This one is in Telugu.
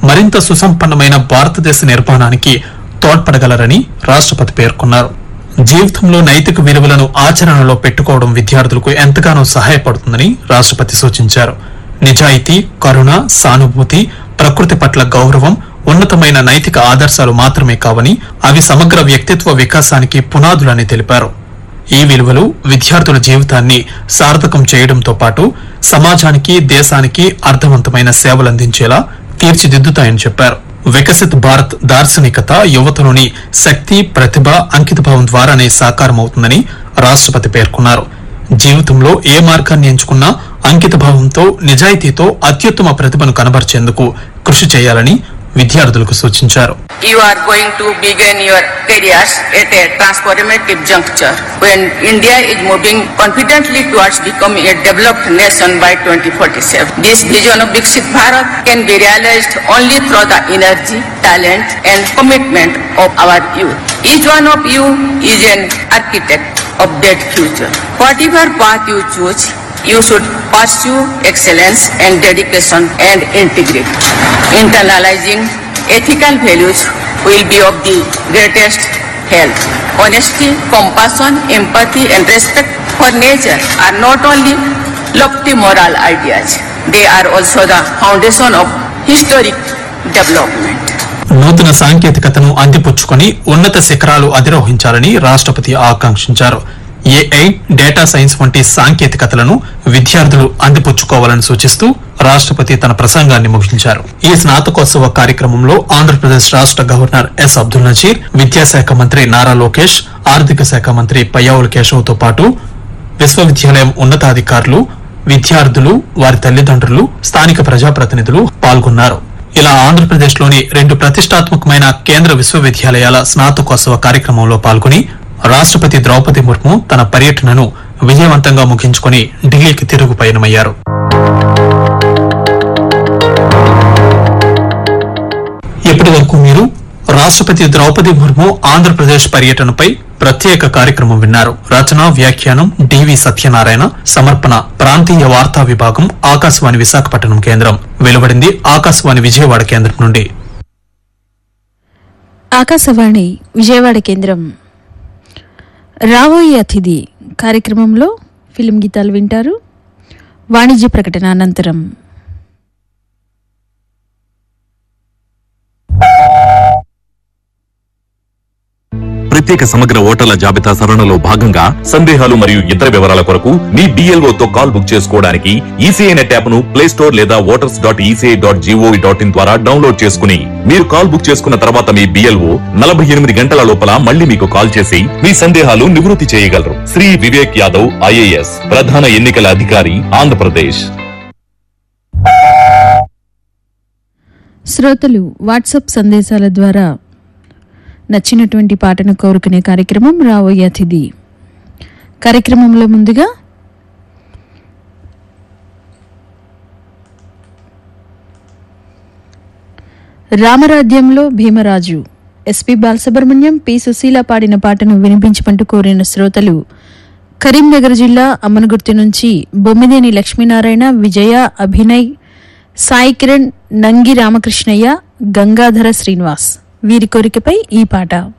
మరింత సుసంపన్నమైన భారతదేశ నిర్మాణానికి తోడ్పడగలరని రాష్ట్రపతి పేర్కొన్నారు జీవితంలో నైతిక విలువలను ఆచరణలో పెట్టుకోవడం విద్యార్థులకు ఎంతగానో సహాయపడుతుందని రాష్ట్రపతి సూచించారు నిజాయితీ కరుణ సానుభూతి ప్రకృతి పట్ల గౌరవం ఉన్నతమైన నైతిక ఆదర్శాలు మాత్రమే కావని అవి సమగ్ర వ్యక్తిత్వ వికాసానికి పునాదులని తెలిపారు ఈ విలువలు విద్యార్థుల జీవితాన్ని సార్థకం చేయడంతో పాటు సమాజానికి దేశానికి అర్థవంతమైన సేవలందించేలా తీర్చిదిద్దుతాయని చెప్పారు వికసిత్ భారత్ దార్శనికత యువతలోని శక్తి ప్రతిభ అంకితభావం ద్వారానే సాకారమవుతుందని రాష్ట్రపతి పేర్కొన్నారు జీవితంలో ఏ మార్గాన్ని ఎంచుకున్నా అంకితభావంతో నిజాయితీతో అత్యుత్తమ ప్రతిభను కనబరిచేందుకు కృషి చేయాలని విద్యార్థులకు సూచించారు You are going to begin your careers at a transformative juncture when India is moving confidently towards becoming a developed nation by 2047. This vision of Viksit Bharat can be realized only through the energy, talent and commitment of our youth. Each one of you is an architect of that future. Whatever path you choose, you should pursue excellence and dedication and integrity. Internalizing ethical values will be of the greatest help. Honesty, compassion, empathy and respect for nature are not only lofty moral ideas, they are also the foundation of historic development. నూతన సాంకేతికతను అందిపుచ్చుకొని ఉన్నత శిఖరాలు అధిరోహించాలని రాష్ట్రపతి ఆకాంక్షించారు ఏఐ డేటా సైన్స్ వంటి సాంకేతికతలను విద్యార్థులు అందిపుచ్చుకోవాలని సూచిస్తూ రాష్ట్రపతి తన ప్రసంగాన్ని ముగించారు ఈ స్నాతకోత్సవ కార్యక్రమంలో ఆంధ్రప్రదేశ్ రాష్ట్ర గవర్నర్ ఎస్ అబ్దుల్ నజీర్ విద్యాశాఖ మంత్రి నారా లోకేష్ ఆర్థిక శాఖ మంత్రి పయ్యావుల కేశవ్ తో పాటు విశ్వవిద్యాలయం ఉన్నతాధికారులు విద్యార్థులు వారి తల్లిదండ్రులు స్థానిక ప్రజాప్రతినిధులు పాల్గొన్నారు ఇలా ఆంధ్రప్రదేశ్లోని రెండు ప్రతిష్టాత్మకమైన కేంద్ర విశ్వవిద్యాలయాల స్నాతకోత్సవ కార్యక్రమంలో పాల్గొని రాష్ట్రపతి ద్రౌపది ముర్ము తన పర్యటనను విజయవంతంగా ముగించుకొని ఢిల్లీకి తిరుగు పయనమయ్యారు ఇప్పటి వరకు మీరు రాష్ట్రపతి ద్రౌపది ముర్ము ఆంధ్రప్రదేశ్ పర్యటనపై ప్రత్యేక కార్యక్రమం విన్నారు రచన వ్యాఖ్యానం డివి సత్యనారాయణ సమర్పణ ప్రాంతీయ వార్తా విభాగం ఆకాశవాణి విశాఖపట్నం కేంద్రం వెలువడింది ఆకాశవాణి విజయవాడ కేంద్రం నుండి ఆకాశవాణి విజయవాడ కేంద్రం రాబోయే అతిథి కార్యక్రమంలో ఫిలిం గీతాలు వింటారు వాణిజ్య ప్రకటన అనంతరం ప్రత్యేక సమగ్ర ఓటర్ల జాబితా సవరణలో భాగంగా సందేహాలు మరియు ఇతర వివరాల కొరకు మీ BLO తో కాల్ బుక్ చేసుకోవడానికి ఈసీఐ నెట్ యాప్ ను ప్లే స్టోర్ లేదా voters dot ECI dot gov dot in ద్వారా డౌన్లోడ్ చేసుకుని మీరు కాల్ బుక్ చేసుకున్న తర్వాత మీ బిఎల్ఓ నలభై ఎనిమిది గంటల లోపల మళ్ళీ మీకు కాల్ చేసి మీ సందేహాలు నివృత్తి చేయగలరు శ్రీ వివేక్ యాదవ్ ఐఏఎస్ ప్రధాన ఎన్నికల అధికారి ఆంధ్రప్రదేశ్ శ్రోతలు వాట్సాప్ సందేశాల ద్వారా నచ్చినటువంటి పాటను కోరుకునే కార్యక్రమం రాబోయే అతిథి కార్యక్రమంలో ముందుగా రామరాజ్యంలో భీమరాజు ఎస్పి బాలసుబ్రహ్మణ్యం పి సుశీల పాడిన పాటను వినిపించమంటూ కోరిన శ్రోతలు కరీంనగర్ జిల్లా అమ్మనగుర్తి నుంచి బొమ్మిదేని లక్ష్మీనారాయణ విజయ అభినయ్ సాయి కిరణ్ నంగి రామకృష్ణయ్య గంగాధర శ్రీనివాస్ వీరి కోరికపై ఈ పాట